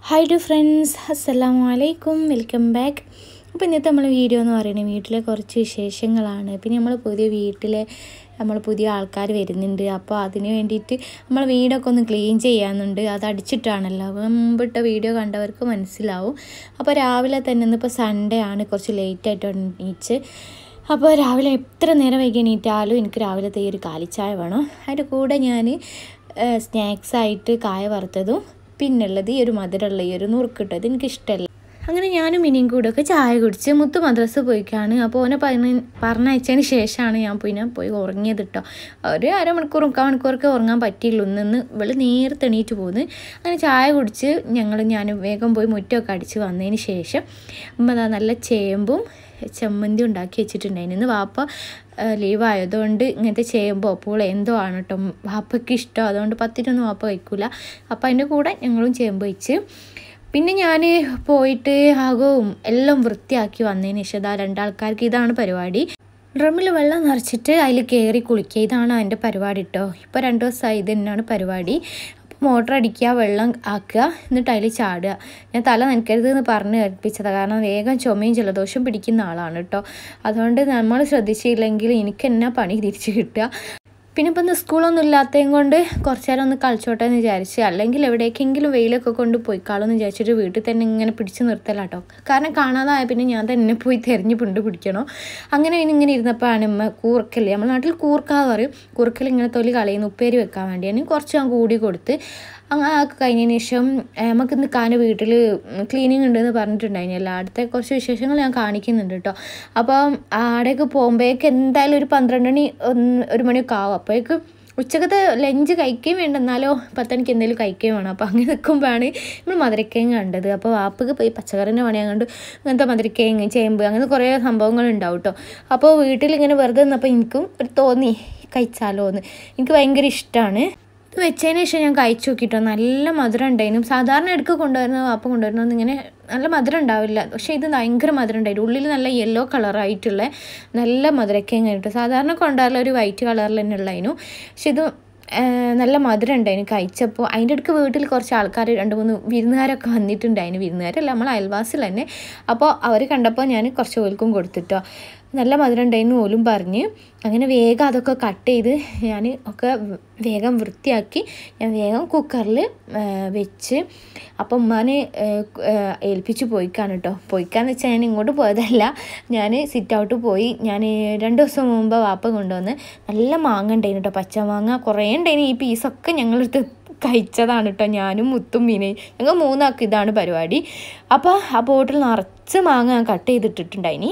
hi two friends അസ്സലാമു അലൈക്കും welcome back അപ്പോൾ ഇന്നത്തെ നമ്മൾ വീഡിയോ എന്ന് പറയുന്നത് വീട്ടിലെ കുറച്ച് വിശേഷങ്ങളാണ് പിന്നെ നമ്മൾ പുതിയ വീട്ടിലെ നമ്മൾ പുതിയ ആൾക്കാർ വരുന്നുണ്ട് അപ്പോൾ അതിന് വേണ്ടിയിട്ട് നമ്മൾ വീടൊക്കെ ഒന്ന് ക്ലീൻ ചെയ്യാനുണ്ട് അത് അടിച്ചിട്ടാണല്ലോ അപ്പോൾ മുമ്പിട്ട വീഡിയോ കണ്ടവർക്ക് മനസ്സിലാവും അപ്പോൾ രാവിലെ തന്നെ ഇന്നിപ്പോൾ സൺഡേ ആണ് കുറച്ച് ലേറ്റായിട്ട് എണീച്ച് അപ്പോൾ രാവിലെ എത്ര നേരം വൈകി എണീറ്റാലും എനിക്ക് രാവിലത്തെ ഈ ഒരു കാലിച്ചായ വേണം അതിൻ്റെ കൂടെ ഞാൻ സ്നാക്സായിട്ട് കായ വറുത്തതും പിന്നുള്ളത് ഈ ഒരു മധുരമുള്ള ഈ ഒരു നുറുക്കിട്ടത് എനിക്കിഷ്ടമല്ല അങ്ങനെ ഞാനും മിനിയും കൂടെ ഒക്കെ ചായ കുടിച്ച് മുത്ത് മദ്രസ് പോയിക്കാണ് അപ്പോൾ ഓനെ പറഞ്ഞ പറഞ്ഞയച്ചതിന് ശേഷമാണ് ഞാൻ പിന്നെ പോയി ഉറങ്ങിയത് കേട്ടോ ഒരു അരമണിക്കൂർ മുക്കാൽ മണിക്കൂറൊക്കെ ഉറങ്ങാൻ പറ്റിയുള്ളൂ നിന്ന് ഇവള് നേരത്തെ എണീറ്റ് പോകുന്നു അങ്ങനെ ചായ കുടിച്ച് ഞങ്ങൾ ഞാൻ വേഗം പോയി മുറ്റമൊക്കെ അടിച്ച് വന്നതിന് ശേഷം ഉമ്മ ദാ നല്ല ചേമ്പും ചമ്മന്തി ഉണ്ടാക്കി വെച്ചിട്ടുണ്ടായിരുന്നു ഇന്ന് വാപ്പ ലീവ് ആയതുകൊണ്ട് ഇങ്ങനത്തെ ചേമ്പോ പൂള എന്തോ ആണ് കേട്ടോ വാപ്പയ്ക്ക് ഇഷ്ടം അതുകൊണ്ട് പത്തിനൊന്നും വാപ്പ വയ്ക്കില്ല അപ്പോൾ അതിൻ്റെ കൂടെ ഞങ്ങളും ചേമ്പ് വെച്ച് പിന്നെ ഞാൻ പോയിട്ട് ആകവും എല്ലാം വൃത്തിയാക്കി വന്നതിന് ശേഷം ഇതാ രണ്ടാൾക്കാർക്ക് ഇതാണ് പരിപാടി ഡ്രമ്മിൽ വെള്ളം നിറച്ചിട്ട് അതിൽ കയറി കുളിക്കുക ഇതാണ് അതിൻ്റെ പരിപാടി കേട്ടോ ഇപ്പോൾ രണ്ട് ദിവസമായി ഇത് തന്നെയാണ് പരിപാടി മോട്ടർ അടിക്കുക വെള്ളം ആക്കുക എന്നിട്ട് അതിൽ ചാടുക ഞാൻ തല നനയ്ക്കരുത് എന്ന് പറഞ്ഞ് കേൾപ്പിച്ചതാണ് കാരണം വേഗം ചുമയും ജലദോഷം പിടിക്കുന്ന ആളാണ് കേട്ടോ അതുകൊണ്ട് നമ്മൾ ശ്രദ്ധിച്ചില്ലെങ്കിൽ എനിക്ക് എന്നാ പണി തിരിച്ച് കിട്ടുക പിന്നെ ഇപ്പം ഇന്ന് സ്കൂളൊന്നും ഇല്ലാത്തതും കൊണ്ട് കുറച്ച് നേരം ഒന്ന് കളിച്ചോട്ടെ എന്ന് വിചാരിച്ച് അല്ലെങ്കിൽ എവിടേക്കെങ്കിലും വെയിലൊക്കെ കൊണ്ട് പോയിക്കാളെന്ന് വിചാരിച്ചിട്ട് വീട്ടിൽ തന്നെ ഇങ്ങനെ പിടിച്ച് നിർത്തലാട്ടോ കാരണം കാണാതായ പിന്നെ ഞാൻ തന്നെ പോയി തിരഞ്ഞ് പിണ്ട് പിടിക്കണോ അങ്ങനെ പിന്നെ ഇങ്ങനെ ഇരുന്നപ്പോഴാണ് ഉമ്മ കൂർക്കൽ നമ്മുടെ നാട്ടിൽ കൂർക്കാന്ന് പറയും കൂർക്കൽ ഇങ്ങനെ തൊലി കളയുന്ന ഉപ്പേരി വെക്കാൻ വേണ്ടിയാണ് കുറച്ച് ഞാൻ കൂടി കൊടുത്ത് അങ്ങനെ ആക്കി കഴിഞ്ഞതിന് ശേഷം നമുക്ക് ഇന്ന് കാന് വീട്ടിൽ ക്ലീനിങ് ഉണ്ടെന്ന് പറഞ്ഞിട്ടുണ്ടായിരുന്നു അടുത്ത കുറച്ച് വിശേഷങ്ങൾ ഞാൻ കാണിക്കുന്നുണ്ട് കേട്ടോ അപ്പം ആടേക്ക് പോകുമ്പോഴേക്ക് എന്തായാലും ഒരു പന്ത്രണ്ട് മണി ഒരു മണിയൊക്കെ ആവും അപ്പോഴേക്ക് ഉച്ചക്കത്തെ ലഞ്ച് കഴിക്കുകയും വേണ്ട എന്നാലോ പത്തണിക്ക് എന്തെങ്കിലും കഴിക്കുകയും വേണം അപ്പോൾ അങ്ങനെ നിൽക്കുമ്പോഴാണ് നമ്മൾ മധുരക്കേങ്ങ് കണ്ടത് അപ്പോൾ വാപ്പക്ക് പോയി പച്ചക്കറിൻ്റെ പണി കണ്ട് ഇങ്ങനത്തെ മധുരക്കേങ്ങ് ചേമ്പ് അങ്ങനെ കുറേ സംഭവങ്ങൾ ഉണ്ടാവും കേട്ടോ അപ്പോൾ വീട്ടിൽ ഇങ്ങനെ വെറുതെ നിന്നപ്പോൾ എനിക്കും ഒരു തോന്നി കഴിച്ചാലോ എന്ന് എനിക്ക് ഭയങ്കര ഇഷ്ടമാണ് ഇത് വെച്ചതിന് ശേഷം ഞാൻ കഴിച്ചു നോക്കിട്ടോ നല്ല മധുരം ഉണ്ടായിരുന്നു സാധാരണ ഇടയ്ക്ക് കൊണ്ടുവരുന്ന വാപ്പ കൊണ്ടുവരുന്നത് ഇങ്ങനെ നല്ല മധുരം ഉണ്ടാവില്ല പക്ഷേ ഇത് ഭയങ്കര മധുരം ഉണ്ടായിരുന്നു ഉള്ളിൽ നല്ല യെല്ലോ കളറായിട്ടുള്ള നല്ല മധുരക്കേങ്ങ കിട്ടും സാധാരണ കൊണ്ടുവരല ഒരു വൈറ്റ് കളറിൽ തന്നെ ഉള്ളതിനു പക്ഷെ ഇത് നല്ല മധുരം ഉണ്ടായിരുന്നു കഴിച്ചപ്പോൾ അതിൻ്റെ ഇടയ്ക്ക് വീട്ടിൽ കുറച്ച് ആൾക്കാർ രണ്ട് മൂന്ന് വിരുന്നുകാരൊക്കെ വന്നിട്ടുണ്ടായിരുന്നു വിരുന്നുകാരല്ല നമ്മൾ അയൽവാസിൽ തന്നെ അപ്പോൾ അവർ കണ്ടപ്പോൾ ഞാൻ കുറച്ച് ഓൽക്കും കൊടുത്തിട്ടോ നല്ല മധുരം ഉണ്ടായിരുന്നു ഓലും പറഞ്ഞ് അങ്ങനെ വേഗം അതൊക്കെ കട്ട് ചെയ്ത് ഞാൻ ഒക്കെ വേഗം വൃത്തിയാക്കി ഞാൻ വേഗം കുക്കറിൽ വെച്ച് അപ്പം ഉമ്മാനെ ഏൽപ്പിച്ച് പോയിക്കാണ് കേട്ടോ പോയിക്കാന്ന് വെച്ചാൽ ഞാൻ ഇങ്ങോട്ട് പോയതല്ല ഞാൻ സിറ്റ് ഔട്ട് പോയി ഞാൻ രണ്ട് ദിവസം മുമ്പ് വാപ്പ കൊണ്ടുവന്ന് നല്ല മാങ്ങ ഉണ്ടായിരുന്നു കേട്ടോ പച്ചമാങ്ങ കുറേ ഉണ്ടായിരുന്നു ഈ പീസൊക്കെ ഞങ്ങളെടുത്ത് കഴിച്ചതാണ് കേട്ടോ ഞാനും മുത്തും മീനയും ഞങ്ങൾ മൂന്നാൾക്ക് ഇതാണ് പരിപാടി അപ്പോൾ ആ ബോട്ടിൽ നിറച്ച് മാങ്ങ ഞാൻ കട്ട് ചെയ്തിട്ടിട്ടുണ്ടായിനി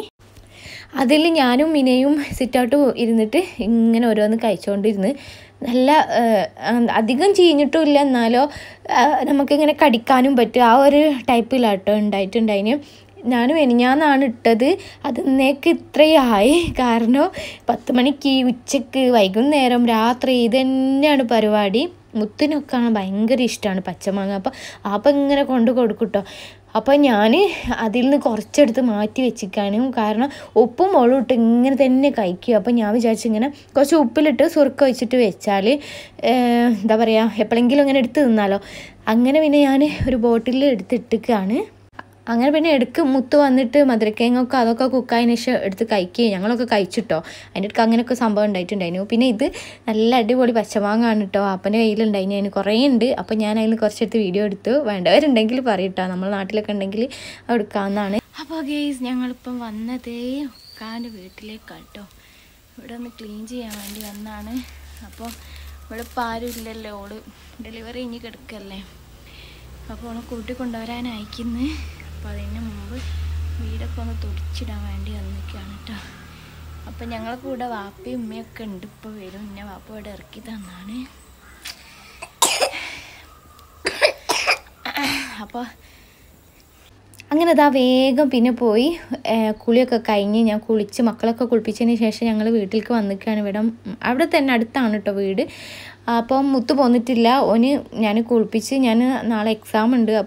അതിൽ ഞാനും മിനയും സിറ്റൗട്ട് ഇരുന്നിട്ട് ഇങ്ങനെ ഓരോന്ന് കഴിച്ചുകൊണ്ടിരുന്ന് നല്ല അധികം ചീഞ്ഞിട്ടും ഇല്ല എന്നാലോ നമുക്കിങ്ങനെ കടിക്കാനും പറ്റും ആ ഒരു ടൈപ്പിലാട്ടോ ഉണ്ടായിട്ടുണ്ടായിന് ഞാനും എനിഞ്ഞാന്നാണ് ഇട്ടത് അത് ഇന്നേക്ക് ഇത്രയായി കാരണം പത്ത് മണിക്ക് ഉച്ചക്ക് വൈകുന്നേരം രാത്രി ഇത് തന്നെയാണ് പരിപാടി മുത്തിനൊക്കെ ഭയങ്കര ഇഷ്ടമാണ് പച്ചമാങ്ങ അപ്പോൾ അപ്പം ഇങ്ങനെ കൊണ്ട് കൊടുക്കും കേട്ടോ അപ്പോൾ ഞാൻ അതിൽ നിന്ന് കുറച്ചെടുത്ത് മാറ്റി വെച്ചിക്കാനും കാരണം ഉപ്പും മുളകും ഇട്ട് ഇങ്ങനെ തന്നെ കഴിക്കും അപ്പോൾ ഞാൻ വിചാരിച്ചു ഇങ്ങനെ കുറച്ച് ഉപ്പിലിട്ട് സുറുക്ക വെച്ചിട്ട് വെച്ചാൽ എന്താ പറയുക എപ്പോഴെങ്കിലും ഇങ്ങനെ എടുത്ത് തിന്നാലോ അങ്ങനെ പിന്നെ ഞാൻ ഒരു ബോട്ടിൽ എടുത്തിട്ടിക്കാണ് അങ്ങനെ പിന്നെ എടുക്ക് മുത്ത് വന്നിട്ട് മധുരക്കേങ്ങൊക്കെ അതൊക്കെ കുക്കായതിന് ശേഷം എടുത്ത് കഴിക്കുകയും ഞങ്ങളൊക്കെ കഴിച്ചിട്ടോ അതിൻ്റെ അടുക്ക് അങ്ങനെയൊക്കെ സംഭവം ഉണ്ടായിട്ടുണ്ടായിരുന്നു പിന്നെ ഇത് നല്ല അടിപൊളി പച്ചമാങ്ങാണ് കേട്ടോ അപ്പൻ്റെ കയ്യിലുണ്ടായിരുന്നു അതിന് കുറേ ഉണ്ട് അപ്പോൾ ഞാൻ അതിൽ കുറച്ചെടുത്ത് വീഡിയോ എടുത്തു വേണ്ടവരുണ്ടെങ്കിൽ പറയട്ടോ നമ്മൾ നാട്ടിലൊക്കെ ഉണ്ടെങ്കിൽ എടുക്കാവുന്നതാണ് അപ്പോൾ ഗെയ്സ് ഞങ്ങളിപ്പം വന്നത് ഉക്കാൻ്റെ വീട്ടിലേക്കാണ് കേട്ടോ ഇവിടെ ഒന്ന് ക്ലീൻ ചെയ്യാൻ വേണ്ടി വന്നാണ് അപ്പോൾ ഇവിടെ ഇപ്പം ആരും ഇല്ലല്ലോ ഓള് ഡെലിവറി കഴിഞ്ഞ് കിടക്കല്ലേ അപ്പോൾ ഓളെ കൂട്ടി കൊണ്ടുവരാൻ അയക്കുന്നു അപ്പോൾ അതിന് മുമ്പ് വീടൊക്കെ ഒന്ന് തുടിച്ചിടാൻ വേണ്ടി വന്നിരിക്കുകയാണ് കേട്ടോ അപ്പം ഞങ്ങളെ കൂടെ വാപ്പയും ഉമ്മയൊക്കെ ഉണ്ട് ഇപ്പോൾ വരും പിന്നെ വാപ്പ ഇവിടെ ഇറക്കി തന്നാണ് അപ്പോൾ അങ്ങനെ അതാ വേഗം പിന്നെ പോയി കുളിയൊക്കെ കഴിഞ്ഞ് ഞാൻ കുളിച്ച് മക്കളൊക്കെ കുളിപ്പിച്ചതിന് ശേഷം ഞങ്ങൾ വീട്ടിലേക്ക് വന്നിക്കുകയാണ് ഇവിടെ അവിടെ തന്നെ അടുത്താണ് കേട്ടോ വീട് അപ്പം മുത്ത് പോന്നിട്ടില്ല ഓന് ഞാൻ കുളിപ്പിച്ച് ഞാൻ നാളെ എക്സാം ഉണ്ട് അപ്പോൾ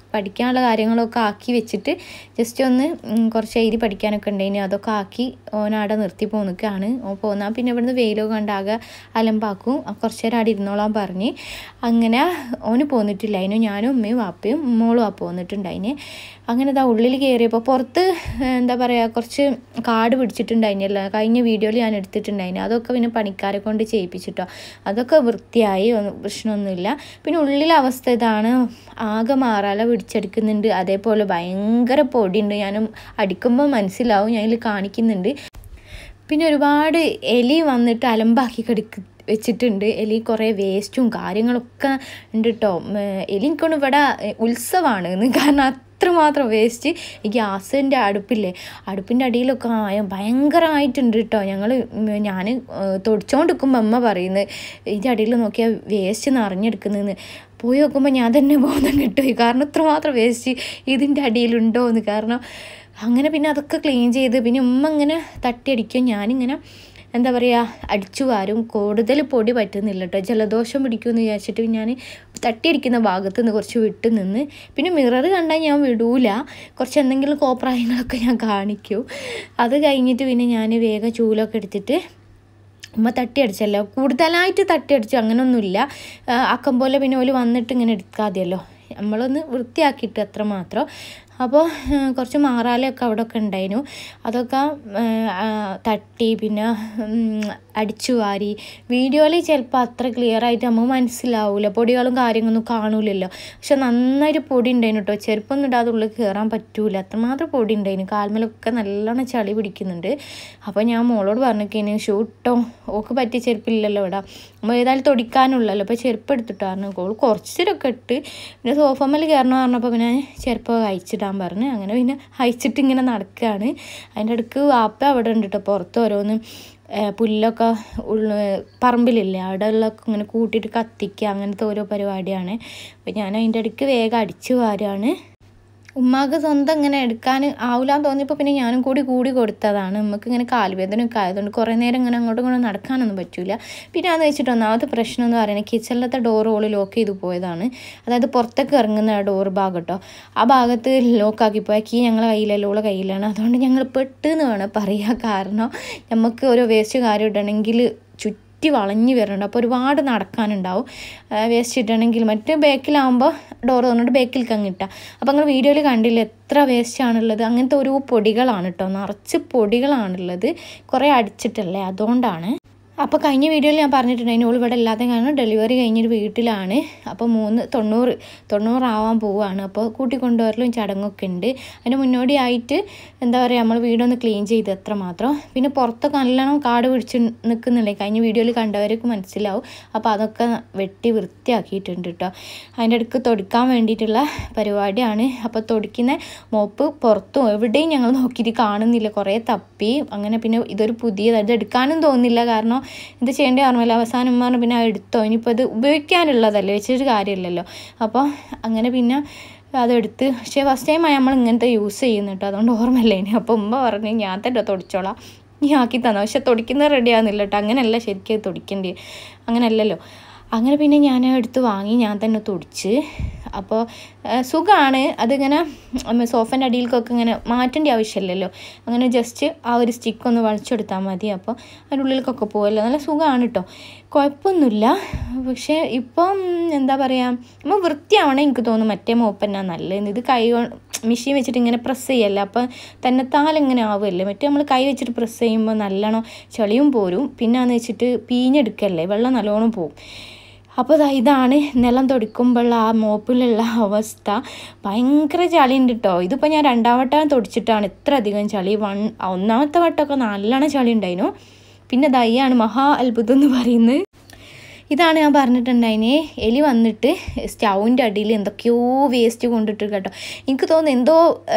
പഠിക്കാനുള്ള കാര്യങ്ങളൊക്കെ ആക്കി വെച്ചിട്ട് ജസ്റ്റ് ഒന്ന് ഉം, കുറച്ച് എഴുതി പഠിക്കാനൊക്കെ ഉണ്ടായിന് അതൊക്കെ ആക്കി ഓനവിടെ നിർത്തി പോന്നിക്കാണ് ഓൻ പോന്നാൽ പിന്നെ ഇവിടുന്ന് വെയിലൊക്കെ കണ്ടാകെ അലമ്പാക്കും അപ്പൊ കുറച്ച് നേരം അവിടെ ഇരുന്നോളാൻ പറഞ്ഞ് അങ്ങനെ ഓന് പോന്നിട്ടില്ല അതിന് ഞാനും ഉമ്മയും വാപ്പയും മോളും ആ പോന്നിട്ടുണ്ടായിന് അങ്ങനെ ഇതാ ഉള്ളിൽ കയറിയപ്പോൾ പുറത്ത് എന്താ പറയുക കുറച്ച് കാട് പിടിച്ചിട്ടുണ്ടായിനല്ലോ കഴിഞ്ഞ വീഡിയോയിൽ ഞാൻ എടുത്തിട്ടുണ്ടായിന് അതൊക്കെ പിന്നെ പണിക്കാരെ കൊണ്ട് ചെയ്യിപ്പിച്ചിട്ടോ അതൊക്കെ വൃത്തിയായി ഒന്നും പ്രശ്നമൊന്നുമില്ല പിന്നെ ഉള്ളിലെ അവസ്ഥ ഇതാണ് ആകെ മാറാല പിടിച്ചെടുക്കുന്നുണ്ട് അതേപോലെ ഭയങ്കര പൊടിയുണ്ട് ഞാനും അടിക്കുമ്പോൾ മനസ്സിലാവും ഞാൻ ഇതിൽ കാണിക്കുന്നുണ്ട് പിന്നെ ഒരുപാട് എലി വന്നിട്ട് അലമ്പാക്കി കിടക്ക് വെച്ചിട്ടുണ്ട് എലി കുറേ വേസ്റ്റും കാര്യങ്ങളൊക്കെ ഉണ്ട് കേട്ടോ എലി എനിക്കൊണ്ട് ഇവിടെ ഉത്സവമാണ് ഇന്ന് കാരണം അത്രമാത്രം വേസ്റ്റ് ഈ ഗ്യാസിൻ്റെ അടുപ്പില്ലേ അടുപ്പിൻ്റെ അടിയിലൊക്കെ ആയ ഭയങ്കരമായിട്ടുണ്ട് കേട്ടോ ഞങ്ങൾ ഞാൻ തൊടിച്ചോണ്ടിരിക്കുമ്പോൾ അമ്മ പറയുന്നത് ഇതിൻ്റെ അടിയിൽ നോക്കിയാൽ വേസ്റ്റ് നിറഞ്ഞെടുക്കുന്നതെന്ന് പോയി നോക്കുമ്പോൾ ഞാൻ തന്നെ ബോധം കിട്ടുപോയി കാരണം ഇത്രമാത്രം വേസ്റ്റ് ഇതിൻ്റെ അടിയിലുണ്ടോ എന്ന് കാരണം അങ്ങനെ പിന്നെ അതൊക്കെ ക്ലീൻ ചെയ്ത് പിന്നെ ഉമ്മ ഇങ്ങനെ തട്ടിയടിക്കും ഞാനിങ്ങനെ എന്താ പറയുക അടിച്ചു വാരും കൂടുതൽ പൊടി പറ്റുന്നില്ല കേട്ടോ ജലദോഷം പിടിക്കുമെന്ന് വിചാരിച്ചിട്ട് ഞാൻ തട്ടിയടിക്കുന്ന ഭാഗത്ത് നിന്ന് കുറച്ച് വിട്ട് നിന്ന് പിന്നെ മിറർ കണ്ടാൽ ഞാൻ വിടൂല കുറച്ച് എന്തെങ്കിലും കോപ്രായങ്ങളൊക്കെ ഞാൻ കാണിക്കും അത് കഴിഞ്ഞിട്ട് പിന്നെ ഞാൻ വേഗം ചൂലൊക്കെ എടുത്തിട്ട് ഉമ്മ തട്ടിയടിച്ചല്ലോ കൂടുതലായിട്ട് തട്ടിയടിച്ചു അങ്ങനെയൊന്നുമില്ല ആ, ആക്കം പോലെ പിന്നെ ഓല് വന്നിട്ട് ഇങ്ങനെ എടുക്കാതെയല്ലോ നമ്മളൊന്ന് വൃത്തിയാക്കിയിട്ട് അത്ര മാത്രം അപ്പോൾ കുറച്ച് മാറാലൊക്കെ അവിടെ ഒക്കെ ഉണ്ടായിരുന്നു അതൊക്കെ ആ, ആ, തട്ടി പിന്നെ ഉം, അടിച്ചു വാരി വീഡിയോയിൽ ചിലപ്പോൾ അത്ര ക്ലിയർ ആയിട്ട് നമുക്ക് മനസ്സിലാവില്ല പൊടികളും കാര്യങ്ങളൊന്നും കാണൂലല്ലോ പക്ഷെ നന്നായിട്ട് പൊടി ഉണ്ടായിരുന്നു കേട്ടോ ചെരുപ്പൊന്നും ഇടാതെ ഉള്ളിൽ കയറാൻ പറ്റൂല അത്രമാത്രം പൊടി ഉണ്ടായിരുന്നു കാൽമേലൊക്കെ നല്ലോണം ചളി പിടിക്കുന്നുണ്ട് അപ്പോൾ ഞാൻ മോളോട് പറഞ്ഞിരിക്കേന് ഷൂ ഇട്ടോ ഓക്ക് പറ്റിയ ചെരുപ്പില്ലല്ലോ ഇവിടെ നമ്മൾ ഏതായാലും തൊടിക്കാനുള്ളല്ലോ അപ്പോൾ ചെരുപ്പ് എടുത്തിട്ട് പറഞ്ഞു ഓൾ കുറച്ചൊക്കെ ഇട്ട് പിന്നെ സോഫമ്മൽ കയറണം പറഞ്ഞപ്പോൾ പിന്നെ ചെരുപ്പ് അയച്ചിടാൻ പറഞ്ഞു അങ്ങനെ പിന്നെ അയച്ചിട്ട് ഇങ്ങനെ നടക്കുകയാണ് അതിൻ്റെ അടുക്ക് വാപ്പ അവിടെ ഉണ്ട് കേട്ടോ പുറത്ത് ഓരോന്ന് ഏഹ് പുല്ലൊക്കെ ഉള്ള പറമ്പിലില്ലേ അവിടെ ഉള്ളൊക്കെ ഇങ്ങനെ കൂട്ടിയിട്ട് കത്തിക്കുക അങ്ങനത്തെ ഓരോ പരിപാടിയാണ് അപ്പോൾ ഞാൻ അതിൻ്റെ ഇടയ്ക്ക് വേഗം അടിച്ചു വാരാണ് ഉമ്മാക്ക് സ്വന്തം ഇങ്ങനെ എടുക്കാൻ ആവില്ലാന്ന് തോന്നിയപ്പോൾ പിന്നെ ഞാനും കൂടി കൂടി കൊടുത്തതാണ് ഉമ്മക്ക് ഇങ്ങനെ കാൽവേദനയൊക്കെ ആയതുകൊണ്ട് കുറേ നേരം ഇങ്ങനെ അങ്ങോട്ടും ഇങ്ങോട്ടും നടക്കാനൊന്നും പറ്റൂല പിന്നെ അത് വെച്ചിട്ട് ഒന്നാമത്തെ പ്രശ്നം എന്ന് പറയുന്നത് കിച്ചണിലത്തെ ഡോർ ഓള് ലോക്ക് ചെയ്ത് പോയതാണ് അതായത് പുറത്തേക്ക് ഇറങ്ങുന്ന ഡോർ ഭാഗം കേട്ടോ ആ ഭാഗത്ത് ലോക്കാക്കി പോയ കീ ഞങ്ങളെ കയ്യിലല്ല ഓളെ കയ്യിലാണ് അതുകൊണ്ട് ഞങ്ങൾ പെട്ടെന്ന് വേണം പറയാൻ കാരണം നമുക്ക് ഓരോ വേസ്റ്റ് കാര്യം ഇടണമെങ്കിൽ ചുറ്റും ചുറ്റി വളഞ്ഞ് വരുന്നുണ്ട് അപ്പോൾ ഒരുപാട് നടക്കാനുണ്ടാവും വേസ്റ്റ് ഇടണമെങ്കിൽ മറ്റേ ബാക്കിലാവുമ്പോൾ ഡോർ തുറന്നിട്ട് ബാക്കിലേക്ക് അങ്ങ് ഇട്ടാൽ അപ്പോൾ നിങ്ങൾ വീഡിയോയിൽ കണ്ടില്ല എത്ര വേസ്റ്റ് ആണുള്ളത് അങ്ങനത്തെ ഓരോ പൊടികളാണ് കേട്ടോ നിറച്ച് പൊടികളാണുള്ളത് കുറേ അടിച്ചിട്ടല്ലേ അതുകൊണ്ടാണ് അപ്പോൾ കഴിഞ്ഞ വീഡിയോയിൽ ഞാൻ പറഞ്ഞിട്ടുണ്ടായിരുന്നു ഓൾ ഇവിടെ ഇല്ലാത്ത കാരണം ഡെലിവറി കഴിഞ്ഞൊരു വീട്ടിലാണ് അപ്പോൾ മൂന്ന് തൊണ്ണൂറ് തൊണ്ണൂറാവാൻ പോവുകയാണ് അപ്പോൾ കൂട്ടിക്കൊണ്ടുവരലും ചടങ്ങൊക്കെ ഉണ്ട് അതിന് മുന്നോടിയായിട്ട് എന്താ പറയുക നമ്മൾ വീടൊന്ന് ക്ലീൻ ചെയ്ത് എത്ര മാത്രം പിന്നെ പുറത്തൊക്കെ നല്ലോണം കാട് പിടിച്ച് നിൽക്കുന്നുണ്ട് കഴിഞ്ഞ വീഡിയോയിൽ കണ്ടവർക്ക് മനസ്സിലാവും അപ്പോൾ അതൊക്കെ വെട്ടി വൃത്തിയാക്കിയിട്ടുണ്ട് കേട്ടോ അതിൻ്റെ ഇടയ്ക്ക് തൊടിക്കാൻ വേണ്ടിയിട്ടുള്ള പരിപാടിയാണ് അപ്പോൾ തൊടിക്കുന്ന മോപ്പ് പുറത്തും എവിടെയും ഞങ്ങൾ നോക്കിയിട്ട് കാണുന്നില്ല കുറേ തപ്പി അങ്ങനെ പിന്നെ ഇതൊരു പുതിയത് ഇത് എടുക്കാനും തോന്നുന്നില്ല കാരണം ഇത് ചെയ്യേണ്ടി ഓർമ്മയില്ല അവസാനം ഉമ്മ പറഞ്ഞു പിന്നെ അത് എടുത്തോ ഇനിയിപ്പോൾ ഇത് ഉപയോഗിക്കാനുള്ളതല്ലേ വെച്ചിട്ട് കാര്യമില്ലല്ലോ അപ്പോൾ അങ്ങനെ പിന്നെ അതെടുത്ത് പക്ഷേ ഫസ്റ്റ് ടൈം നമ്മൾ ഇങ്ങനത്തെ യൂസ് ചെയ്യുന്നു കേട്ടോ അതുകൊണ്ട് ഓർമ്മയില്ല ഇനി അപ്പോൾ ഉമ്മ പറഞ്ഞു ഞാൻ തന്നെ തൊടിച്ചോളാം നീ ആക്കി തന്നു പക്ഷെ തൊടിക്കുന്നത് റെഡി ആകുന്നില്ല കേട്ടോ അങ്ങനെയല്ല ശരിക്കും തൊടിക്കേണ്ടി അങ്ങനെയല്ലല്ലോ അങ്ങനെ പിന്നെ ഞാൻ എടുത്ത് വാങ്ങി ഞാൻ തന്നെ തൊടിച്ച് അപ്പോൾ സുഖമാണ് അതിങ്ങനെ സോഫൻ്റെ അടിയിലേക്കൊക്കെ ഇങ്ങനെ മാറ്റേണ്ട ആവശ്യമില്ലല്ലോ അങ്ങനെ ജസ്റ്റ് ആ ഒരു സ്റ്റിക്ക് ഒന്ന് വളച്ചെടുത്താൽ മതി അപ്പോൾ അതിൻ്റെ ഉള്ളിലേക്കൊക്കെ പോകുമല്ലോ നല്ല സുഖമാണ് കേട്ടോ കുഴപ്പമൊന്നുമില്ല പക്ഷേ ഇപ്പം എന്താ പറയുക നമ്മൾ വൃത്തിയാവണേ എനിക്ക് തോന്നുന്നു മറ്റേ മോപ്പന്നാ നല്ലത് ഇത് കൈ മെഷീൻ വെച്ചിട്ട് ഇങ്ങനെ പ്രസ് ചെയ്യല്ലേ അപ്പം തന്നെത്താൽ ഇങ്ങനെ ആവുമല്ലേ മറ്റേ നമ്മൾ കൈ വെച്ചിട്ട് പ്രസ് ചെയ്യുമ്പോൾ നല്ലോണം ചെളിയും പോരും പിന്നെന്ന് വെച്ചിട്ട് പീഞ്ഞെടുക്കല്ലേ വെള്ളം നല്ലോണം പോവും അപ്പോൾ ദാ ഇതാണ് നിലം തൊടിക്കുമ്പോഴുള്ള ആ മോപ്പിലുള്ള അവസ്ഥ ഭയങ്കര ചളി ഉണ്ട് കേട്ടോ ഇതിപ്പോൾ ഞാൻ രണ്ടാം വട്ടം തൊടിച്ചിട്ടാണ് ഇത്ര അധികം ചളി വൺ ഒന്നാമത്തെ വട്ടമൊക്കെ നല്ലോണം ചളി ഉണ്ടായിരുന്നു പിന്നെ ദയ്യാണ് മഹാ അത്ഭുതം എന്ന് പറയുന്നത് ഇതാണ് ഞാൻ പറഞ്ഞിട്ടുണ്ടായിനെ എലി വന്നിട്ട് സ്റ്റൗവിൻ്റെ അടിയിൽ എന്തൊക്കെയോ വേസ്റ്റ് കൊണ്ടിട്ട് കേട്ടോ എനിക്ക് തോന്നുന്നു എന്തോ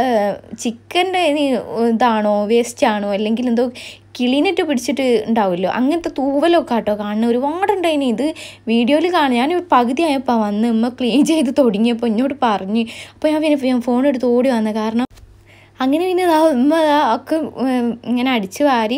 ചിക്കൻ്റെ ഇതാണോ വേസ്റ്റ് ആണോ അല്ലെങ്കിൽ എന്തോ കിളിനിട്ട് പിടിച്ചിട്ട് ഉണ്ടാവുമല്ലോ അങ്ങനത്തെ തൂവലൊക്കെ കേട്ടോ കാണുന്ന ഒരുപാടുണ്ടായിനി ഇത് വീഡിയോയിൽ കാണും ഞാൻ പകുതി ആയപ്പോൾ വന്ന് ഉമ്മ ക്ലീൻ ചെയ്ത് തുടങ്ങിയപ്പോൾ എന്നോട് പറഞ്ഞ് അപ്പോൾ ഞാൻ പിന്നെ ഫോൺ എടുത്ത് ഓടി വന്നത് കാരണം അങ്ങനെ പിന്നെ ഇതാ ഉമ്മ ഇതാ ഒക്കെ ഇങ്ങനെ അടിച്ച് വാരി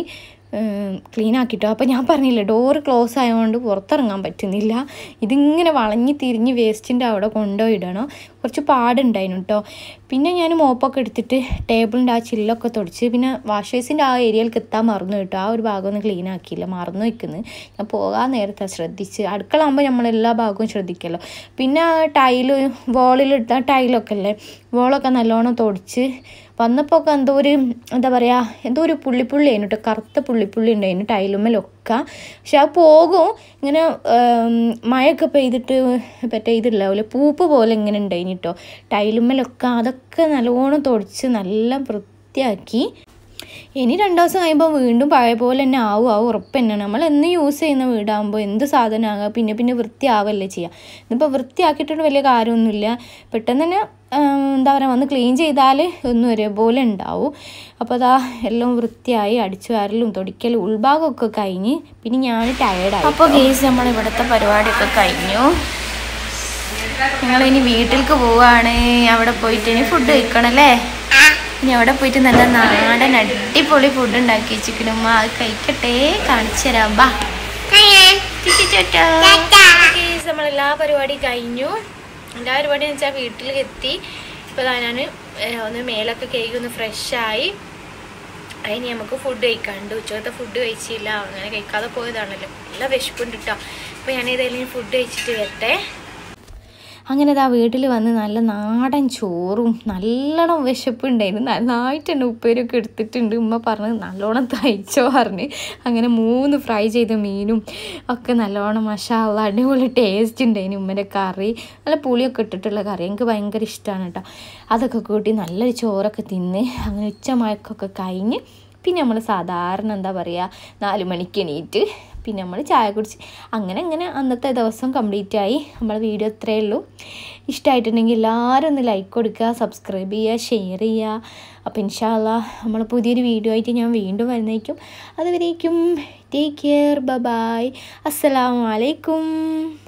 ക്ലീൻ ആക്കിട്ടോ അപ്പോൾ ഞാൻ പറഞ്ഞില്ലേ ഡോറ് ക്ലോസ് ആയതുകൊണ്ട് പുറത്തിറങ്ങാൻ പറ്റുന്നില്ല ഇതിങ്ങനെ വളഞ്ഞ് തിരിഞ്ഞ് വേസ്റ്റിൻ്റെ അവിടെ കൊണ്ടുപോയിടണം കുറച്ച് പാടുണ്ടായിരുന്നു കേട്ടോ പിന്നെ ഞാൻ മോപ്പൊക്കെ എടുത്തിട്ട് ടേബിളിൻ്റെ ആ ചില്ലൊക്കെ തുടച്ച് പിന്നെ വാഷ് ബേസിൻ്റെ ആ ഏരിയയിലേക്ക് എത്താൻ മറന്നു കേട്ടോ ആ ഒരു ഭാഗം ഒന്നും ക്ലീൻ ആക്കിയില്ല മറന്നു വയ്ക്കുന്നത് ഞാൻ പോകാൻ നേരത്തെ ശ്രദ്ധിച്ച് അടുക്കള ആകുമ്പോൾ നമ്മൾ എല്ലാ ഭാഗവും ശ്രദ്ധിക്കുമല്ലോ പിന്നെ ആ ടൈല് വോളിലിട്ട ടൈലൊക്കെ അല്ലേ വോളൊക്കെ നല്ലോണം തുടച്ച് വന്നപ്പോൾ ഒക്കെ എന്തോ ഒരു എന്താ പറയുക എന്തോ ഒരു പുള്ളിപ്പുള്ളി ആയിരുന്നു കേട്ടോ കറുത്ത പുള്ളിപ്പുള്ളി ഉണ്ടായിരുന്നു ടൈലുമ്മലൊക്കെ പക്ഷെ അത് പോകും ഇങ്ങനെ ഉം, മഴയൊക്കെ പെയ്തിട്ട് പറ്റേ ഇതില്ലാവില്ല പൂപ്പ് പോലെ ഇങ്ങനെ ഉണ്ടായിന് കേട്ടോ ടൈലുമ്മലൊക്കെ അതൊക്കെ നല്ലോണം തുടച്ച് നല്ല വൃത്തിയാക്കി ഇനി രണ്ട് ദിവസം കഴിയുമ്പോൾ വീണ്ടും പഴയ പോലെ തന്നെ ആവും ആവും ഉറപ്പ് തന്നെയാണ് നമ്മൾ എന്ന് യൂസ് ചെയ്യുന്ന വീടാകുമ്പോൾ എന്ത് സാധനമാകുക പിന്നെ പിന്നെ വൃത്തിയാവല്ലേ ചെയ്യുക ഇതിപ്പോൾ വൃത്തിയാക്കിയിട്ടൊരു വലിയ കാര്യമൊന്നുമില്ല പെട്ടെന്ന് തന്നെ ആം, എന്താ പറയുക വന്ന് ക്ലീൻ ചെയ്താൽ ഒന്നും ഒരേപോലെ ഉണ്ടാവും അപ്പോൾ അതാ എല്ലാം വൃത്തിയായി അടിച്ചു വാരലും തൊടിക്കലും ഉൾഭാഗമൊക്കെ കഴിഞ്ഞ് പിന്നെ ഞാൻ ടയേർഡായി അപ്പോൾ ഗേസ് നമ്മൾ ഇവിടുത്തെ പരിപാടിയൊക്കെ കഴിഞ്ഞു ഞങ്ങളിനി വീട്ടിലേക്ക് പോവാണ് അവിടെ പോയിട്ട് ഇനി ഫുഡ് കഴിക്കണം അല്ലേ ഇനി അവിടെ പോയിട്ട് നല്ല നാടൻ അടിപൊളി ഫുഡ് ഉണ്ടാക്കി വെച്ചിരിക്കണമ്മ അത് കഴിക്കട്ടെ കാണിച്ചു തരാം ബാ നമ്മളെല്ലാ പരിപാടി കഴിഞ്ഞു എല്ലാ പരിപാടി വെച്ചാൽ വീട്ടിൽ എത്തി ഇപ്പോൾ ഞാൻ ഒന്ന് മേലൊക്കെ കേക്ക് ഒന്ന് ഫ്രഷായി അതിന് നമുക്ക് ഫുഡ് കഴിക്കാണ്ട് ഉച്ചക്കത്തെ ഫുഡ് കഴിച്ചില്ല അങ്ങനെ കഴിക്കാതെ പോയതാണല്ലോ നല്ല വിശപ്പുണ്ട് കേട്ടോ അപ്പോൾ ഞാൻ ഏതായാലും ഫുഡ് കഴിച്ചിട്ട് വരട്ടെ അങ്ങനെ ഇതാ വീട്ടിൽ വന്ന് നല്ല നാടൻ ചോറും നല്ലോണം വിശപ്പുണ്ടായിരുന്നു നന്നായിട്ട് തന്നെ ഉപ്പേരൊക്കെ എടുത്തിട്ടുണ്ട് ഉമ്മ പറഞ്ഞ് നല്ലോണം തയ്ച്ചോ പറഞ്ഞ് അങ്ങനെ മൂന്ന് ഫ്രൈ ചെയ്ത മീനും ഒക്കെ നല്ലോണം മഷാല അടിപൊളി ടേസ്റ്റ് ഉണ്ടായിരുന്നു ഉമ്മൻ്റെ കറി നല്ല പുളിയൊക്കെ ഇട്ടിട്ടുള്ള കറി എനിക്ക് ഭയങ്കര ഇഷ്ടമാണ് കേട്ടോ അതൊക്കെ കൂട്ടി നല്ലൊരു ചോറൊക്കെ തിന്ന് അങ്ങനെ ഉച്ചമയക്കൊക്കെ കഴിഞ്ഞ് പിന്നെ നമ്മൾ സാധാരണ എന്താ പറയുക നാല് മണിക്ക് എണീറ്റ് പിന്നെ നമ്മൾ ചായ കുടിച്ച് അങ്ങനെ അങ്ങനെ അന്നത്തെ ദിവസം കംപ്ലീറ്റ് ആയി നമ്മളെ വീഡിയോ ഇത്രയേ ഉള്ളൂ ഇഷ്ടമായിട്ടുണ്ടെങ്കിൽ എല്ലാവരും ഒന്ന് ലൈക്ക് കൊടുക്കുക സബ്സ്ക്രൈബ് ചെയ്യുക ഷെയർ ചെയ്യുക അപ്പോൾ ഇൻഷാല്ല നമ്മൾ പുതിയൊരു വീഡിയോ ആയിട്ട് ഞാൻ വീണ്ടും വരുന്നേക്കും അതുവരേക്കും ടേക്ക് കെയർ ബ ബായ് അസ്സലാമു അലൈക്കും